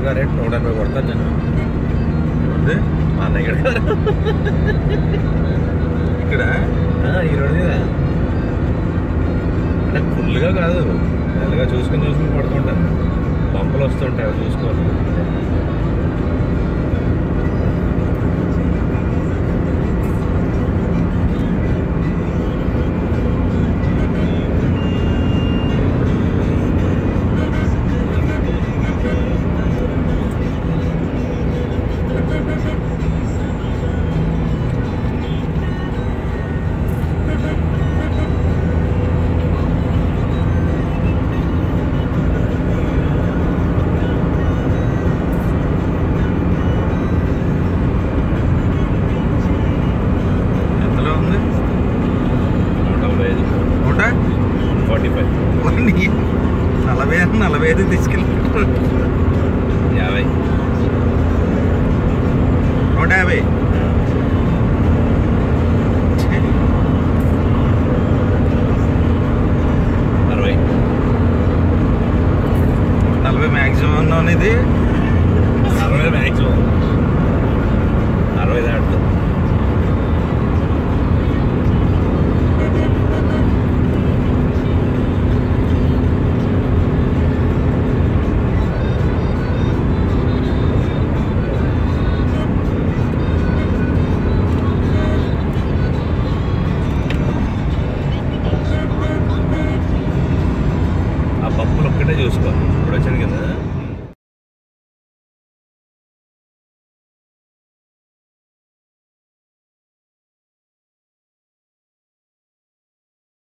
గారు ఏంటి నూట ఎనభై కొడతాను నేను ఉంది? మా అన్నయ్య గారు ఇక్కడ ఈ రోడ్డు మీద అంటే ఫుల్గా కాదు మెల్లగా చూసుకుని చూసుకుని పడుతుంటాను పంపలు వస్తుంటాయి అవి చూసుకోవాలి ఎంతలో ఉంది నూట నలభై ఐదు నూట ఫార్టీ ఫైవ్ నీ నలభై అని నలభై ఐదు తీసుకెళ్ళి యాభై నూట యాభై